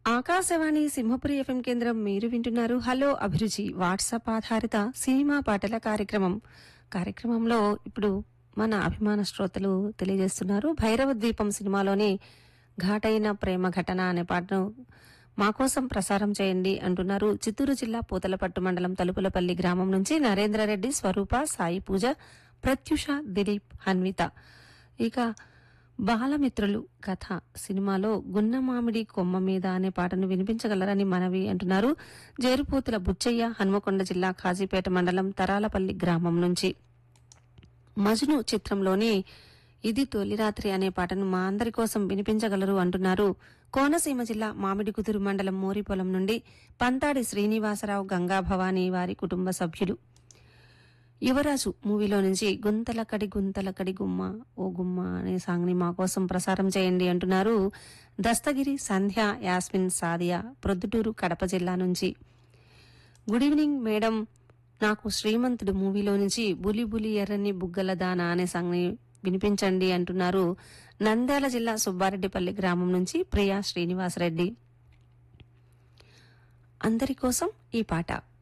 Akashvani Simhapuri FM కేంద్రం మీరు వింటున్నారు హలో అభిరుచి వాట్సాప్ ఆధారిత సినిమా పాటల కార్యక్రమం కార్యక్రమంలో ఇప్పుడు మన అభిమాన శ్రోతలు తెలియజేస్తున్నారు భైరవ ద్వీపం సినిమాలోని ఘాటైన ప్రేమ ఘటన అనే పాటను మా కోసం ప్రసారం చేయండి అంటున్నారు చిత్తూరు జిల్లా పూతలపట్టు మండలం తలుపులపల్లి గ్రామం నుంచి నరేంద్రరెడ్డి స్వరూప సాయి పూజ ప్రత్యుష దిలీప్ హన్విత ఇక బాలమిత్రులు కథ సినిమాలో గున్నమామిడి కొమ్మ మీద అనే పాటను వినిపించగలరని మనవి అంటున్నారు జేరుపోతుల బుచ్చయ్య హన్మకొండ జిల్లా కాజీపేట మండలం తరాలపల్లి గ్రామం నుంచి మజ్ను చిత్రంలోని ఇది తొలి రాత్రి అనే పాటను మా అందరి కోసం వినిపించగలరు అంటున్నారు కోనసీమ జిల్లా మామిడి కుదురు మండలం మోరిపొలం నుండి పంతాడి శ్రీనివాసరావు గంగా భవానీ వారి కుటుంబ సభ్యులు యువరాజు మూవీలో నుంచి గుంతలకడి గుంతలకడి గుమ్మ ఓ గుమ్మ అనే సాంగ్ ని మా కోసం ప్రసారం చేయండి అంటున్నారు దస్తగిరి సంధ్య యాస్మిన్ సాదియా ప్రొద్దుటూరు కడప జిల్లా నుంచి గుడ్ ఈవినింగ్ మేడం నాకు శ్రీమంతుడు మూవీలో నుంచి బులి బులి ఎర్రని బుగ్గల దాన అనే సాంగ్ ని వినిపించండి అంటున్నారు నంద్యాల జిల్లా సుబ్బారెడ్డిపల్లి గ్రామం నుంచి ప్రియా శ్రీనివాసరెడ్డి అందరి కోసం ఈ పాట